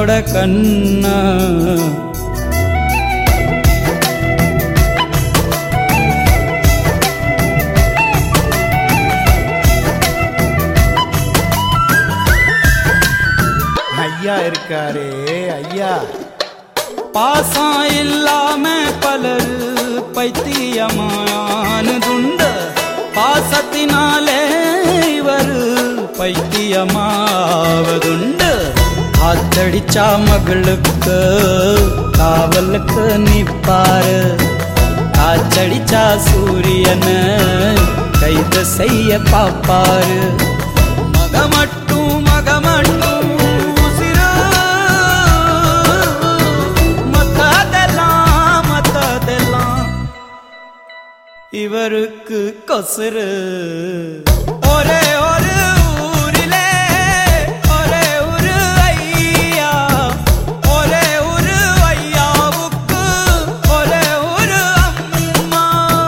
கடவுளோட கண்ணா ஐயா இருக்காரே ஐயா பாசம் இல்லாம பலர் பைத்தியமானதுண்டு பாசத்தினாலே இவர் பைத்தியமாவதுண்டு காத்தடிச்சா மகளுக்கு காவலுக்கு நிப்பாரு காச்சடிச்சா சூரியனை கைது செய்ய பாப்பாரு மக மட்டும் மக மட்டும் உசிரு. மத்ததெல்லாம் மத்ததெல்லாம் இவருக்கு கொசுரு ஒரே ஒரு ஊரிலே ஒரே ஒரு ஐயா ஒரே ஒரு ஐயாவுக்கு ஒரே ஒரு அம்மா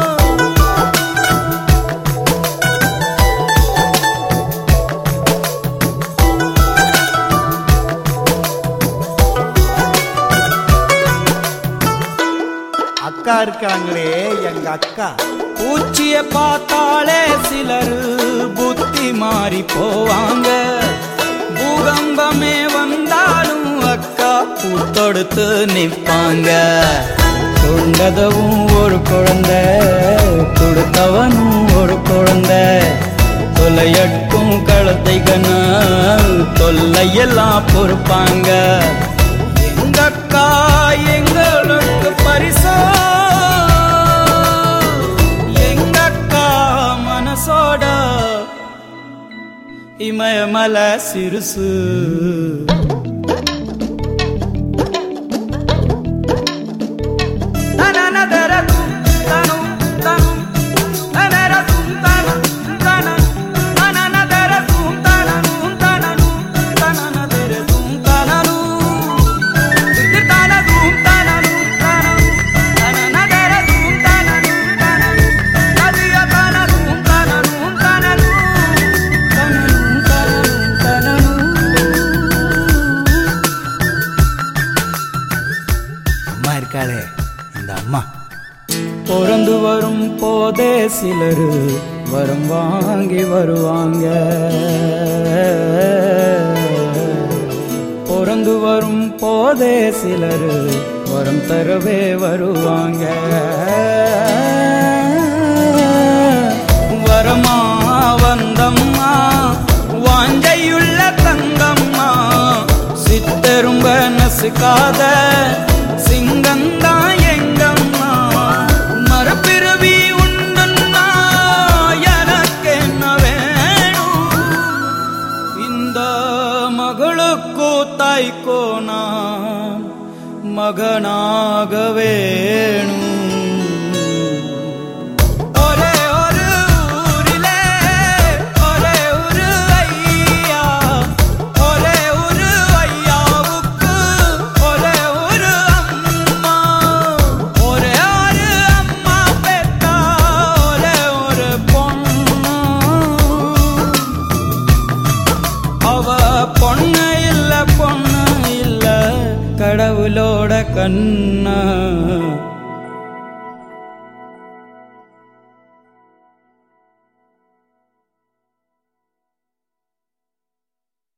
அக்கா இருக்காங்களே எங்க அக்கா பூச்சிய பார்த்தாலே சிலர் புத்தி மாறி போவாங்க பூகம்பமே வந்தாலும் அக்கா பூத்தொடுத்து நிற்பாங்க கொண்டதவும் ஒரு குழந்தை கொடுத்தவனும் ஒரு குழந்தை தொலையட்டும் கழுத்தைகனா தொல்லையெல்லாம் பொறுப்பாங்க எங்க அக்கா எங்களுக்கு பரிசோ எங்க அக்கா மனசோட இமயமல சிறுசு தனனதரதும் தனும் தனும் தனரதும் தனும் தனன் தனனதரதும் தனனும் தனனும் தனனதரதும் தனனும் இது தனதும் தனனும் தனனும் தனனதரதும் தனனும் தனனும் அதிய தனதும் தனனும் தனனும் தனனும் தனனும் தனனும் அம்மா இருக்காளே இந்த அம்மா பிறந்து வரும் போதே சிலர் வரம் வாங்கி வருவாங்க பிறந்து வரும் போதே சிலர் வரம் தரவே வருவாங்க வரமா வந்தம்மா வாஞ்சையுள்ள தங்கம்மா சித்தரும்ப நசுக்காத சிங்கந்தான் எங்கம்மா மரப்பிறவி உண்டுன்னா எனக்கு என்ன வேணும் இந்த மகளுக்கோ தாய்க்கோ நான் மகனாக வேணும் ஒரே ஒரு ஊரிலே ஒரே ஒரு ஐயா ஒரே ஒரு ஐயாவுக்கு ஒரே ஒரு அம்மா ஒரே ஒரு அம்மா பெத்தா ஒரே ஒரு பொண்ணு அவ பொண்ணு இல்ல பொண்ணு இல்ல கடவுளோட கண்ணா